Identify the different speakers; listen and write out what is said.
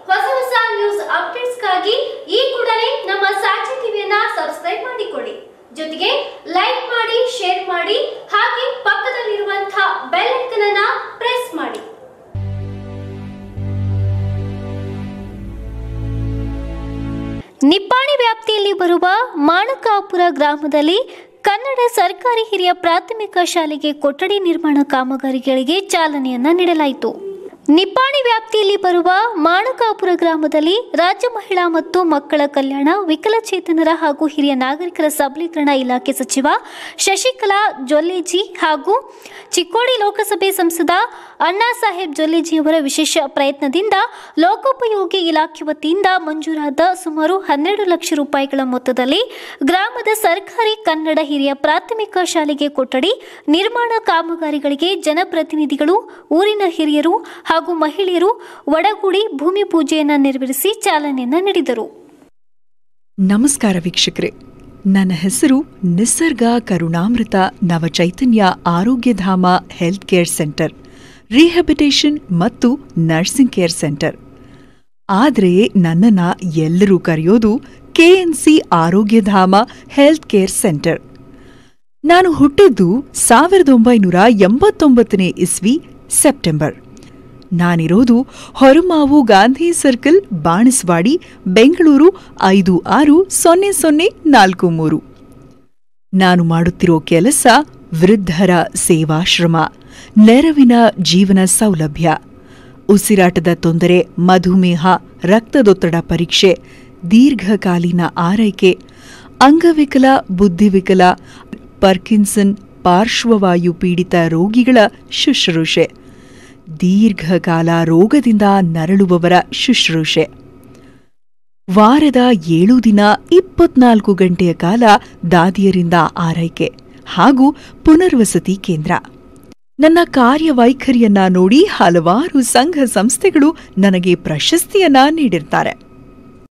Speaker 1: ಹೊಸ ಹೊಸ ನ್ಯೂಸ್ ಅಪ್ಡೇಟ್ಸ್ಗಾಗಿ ಈ ಕೂಡಲೇ ನಮ್ಮ ಸಾಕ್ಷಿ ಟಿವಿಯನ್ನ ಸಬ್ಸ್ಕ್ರೈಬ್ ಮಾಡಿಕೊಳ್ಳಿ ಜೊತೆಗೆ ಲೈಕ್ ಮಾಡಿ ಶೇರ್ ಮಾಡಿ ಹಾಗೆ ಪಕ್ಕದಲ್ಲಿರುವಂತಹ ಬೆಲ್ ಐಕನ್ ಅನ್ನ ಪ್ರೆಸ್ ಮಾಡಿ ನಿಪ್ಪಾಣಿ ವ್ಯಾಪ್ತಿಯಲ್ಲಿ ಬರುವ ಮಾಣಕಾಪುರ ಗ್ರಾಮದಲ್ಲಿ ಕನ್ನಡ ಸರ್ಕಾರಿ ಹಿರಿಯ ಪ್ರಾಥಮಿಕ ಶಾಲೆಗೆ ಕೊಠಡಿ ನಿರ್ಮಾಣ ಕಾಮಗಾರಿಗಳಿಗೆ ಚಾಲನೆಯನ್ನ ನೀಡಲಾಯಿತು ನಿಪ್ಪಾಣಿ ವ್ಯಾಪ್ತಿಯಲ್ಲಿ ಬರುವ ಮಾಣಕಾಪುರ ಗ್ರಾಮದಲ್ಲಿ ರಾಜ್ಯ ಮಹಿಳಾ ಮತ್ತು ಮಕ್ಕಳ ಕಲ್ಯಾಣ ವಿಕಲಚೇತನರ ಹಾಗೂ ಹಿರಿಯ ನಾಗರಿಕರ ಸಬಲೀಕರಣ ಇಲಾಖೆ ಸಚಿವ ಶಶಿಕಲಾ ಜೊಲ್ಲೆಜಿ ಹಾಗೂ ಚಿಕ್ಕೋಡಿ ಲೋಕಸಭೆ ಸಂಸದ ಅಣ್ಣಾ ಸಾಹೇಬ್ ಜೊಲ್ಲೆಜಿ ಅವರ ವಿಶೇಷ ಪ್ರಯತ್ನದಿಂದ ಲೋಕೋಪಯೋಗಿ ಇಲಾಖೆ ವತಿಯಿಂದ ಮಂಜೂರಾದ ಸುಮಾರು ಹನ್ನೆರಡು ಲಕ್ಷ ರೂಪಾಯಿಗಳ ಮೊತ್ತದಲ್ಲಿ ಗ್ರಾಮದ ಸರ್ಕಾರಿ ಕನ್ನಡ ಹಿರಿಯ ಪ್ರಾಥಮಿಕ ಶಾಲೆಗೆ ಕೊಠಡಿ ನಿರ್ಮಾಣ ಕಾಮಗಾರಿಗಳಿಗೆ ಜನಪ್ರತಿನಿಧಿಗಳು ಊರಿನ ಹಿರಿಯರು ಹಾಗೂ ಮಹಿಳೆಯರು ಒಡಗೂಡಿ ಭೂಮಿ ಪೂಜೆಯನ್ನು ನೆರವೇರಿಸಿ ಚಾಲನೆಯನ್ನ ನೀಡಿದರು
Speaker 2: ನಮಸ್ಕಾರ ವೀಕ್ಷಕರೇ ನನ್ನ ಹೆಸರು ನಿಸರ್ಗ Karunamrutha Navachaitanya Arogyadhama health care centre rehabilitation ಮತ್ತು ನರ್ಸಿಂಗ್ ಕೇರ್ ಸೆಂಟರ್ ಆದರೆ ನನ್ನನ್ನ ಎಲ್ಲರೂ ಕರೆಯೋದು ಕೆಎನ್ಸಿ ಆರೋಗ್ಯಧಾಮ ಹೆಲ್ತ್ ಕೇರ್ ಸೆಂಟರ್ ನಾನು ಹುಟ್ಟಿದ್ದು ಸಾವಿರದ ಒಂಬೈನೂರ ಎಂಬತ್ತೊಂಬತ್ತನೇ ಇಸ್ವಿ ಸೆಪ್ಟೆಂಬರ್ ನಾನಿರೋದು ಹೊರಮಾವು ಗಾಂಧಿ ಸರ್ಕಲ್ ಬಾಣಸ್ವಾಡಿ ಬೆಂಗಳೂರು ಐದು ಆರು ಸೊನ್ನೆ ಸೊನ್ನೆ ನಾಲ್ಕು ಮೂರು ನಾನು ಮಾಡುತ್ತಿರೋ ಕೆಲಸ ವೃದ್ಧರ ಸೇವಾಶ್ರಮ ನೆರವಿನ ಜೀವನ ಸೌಲಭ್ಯ ಉಸಿರಾಟದ ತೊಂದರೆ ಮಧುಮೇಹ ರಕ್ತದೊತ್ತಡ ಪರೀಕ್ಷೆ ದೀರ್ಘಕಾಲೀನ ಆರೈಕೆ ಅಂಗವಿಕಲ ಬುದ್ಧಿವಿಕಲ ಪರ್ಕಿನ್ಸನ್ ಪಾರ್ಶ್ವವಾಯು ಪೀಡಿತ ರೋಗಿಗಳ ಶುಶ್ರೂಷೆ ದೀರ್ಘಕಾಲ ರೋಗದಿಂದ ನರಳುವವರ ಶುಶ್ರೂಷೆ ವಾರದ ಏಳು ದಿನ ಇಪ್ಪತ್ನಾಲ್ಕು ಗಂಟೆಯ ಕಾಲ ದಾದಿಯರಿಂದ ಆರೈಕೆ ಹಾಗೂ ಪುನರ್ವಸತಿ ಕೇಂದ್ರ ನನ್ನ ಕಾರ್ಯವೈಖರಿಯನ್ನ ನೋಡಿ ಹಲವಾರು ಸಂಘ ಸಂಸ್ಥೆಗಳು ನನಗೆ ಪ್ರಶಸ್ತಿಯನ್ನ ನೀಡಿರ್ತಾರೆ